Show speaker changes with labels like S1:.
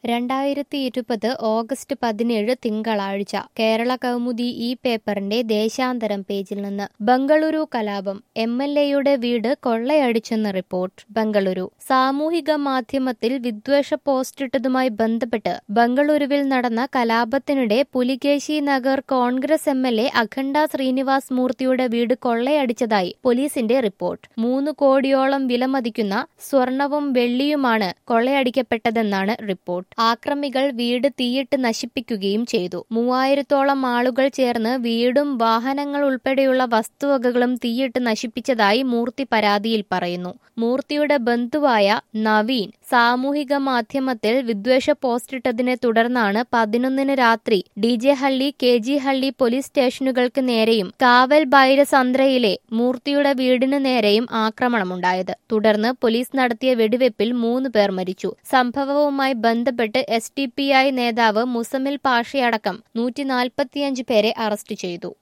S1: രണ്ടായിരത്തി ഇരുപത് ഓഗസ്റ്റ് പതിനേഴ് തിങ്കളാഴ്ച കേരള കൗമുദി ഈ പേപ്പറിന്റെ ദേശാന്തരം പേജിൽ നിന്ന് ബംഗളൂരു കലാപം എം എൽ എയുടെ വീട് കൊള്ളയടിച്ചെന്ന് റിപ്പോർട്ട് ബംഗളൂരു സാമൂഹിക മാധ്യമത്തിൽ വിദ്വേഷ പോസ്റ്റിട്ടതുമായി ബന്ധപ്പെട്ട് ബംഗളൂരുവിൽ നടന്ന കലാപത്തിനിടെ Pulakeshi Nagar Congress M L A Akhanda Srinivas മൂർത്തിയുടെ വീട് കൊള്ളയടിച്ചതായി പോലീസിന്റെ റിപ്പോർട്ട് മൂന്ന് കോടിയോളം വിലമതിക്കുന്ന സ്വർണവും വെള്ളിയുമാണ് കൊള്ളയടിക്കപ്പെട്ടതെന്നാണ് റിപ്പോർട്ട് ആക്രമികൾ വീട് തീയിട്ട് നശിപ്പിക്കുകയും ചെയ്തു മൂവായിരത്തോളം ആളുകൾ ചേർന്ന് വീടും വാഹനങ്ങൾ ഉൾപ്പെടെയുള്ള വസ്തുവകകളും തീയിട്ട് നശിപ്പിച്ചതായി മൂർത്തി പരാതിയിൽ പറയുന്നു മൂർത്തിയുടെ ബന്ധുവായ നവീൻ സാമൂഹിക മാധ്യമത്തിൽ വിദ്വേഷ പോസ്റ്റിട്ടതിനെ തുടർന്നാണ് പതിനൊന്നിന് രാത്രി D J Halli K G Halli police സ്റ്റേഷനുകൾക്ക് നേരെയും കാവൽ ബൈരസന്ദ്രയിലെ മൂർത്തിയുടെ വീടിന് നേരെയും ആക്രമണമുണ്ടായത് തുടർന്ന് പോലീസ് നടത്തിയ വെടിവെപ്പിൽ മൂന്ന് പേർ മരിച്ചു സംഭവവുമായി ബന്ധപ്പെട്ട് എസ് ഡി പി ഐ നേതാവ് മുസമിൽ പാഷയടക്കം നൂറ്റി നാൽപ്പത്തിയഞ്ച് പേരെ അറസ്റ്റ് ചെയ്തു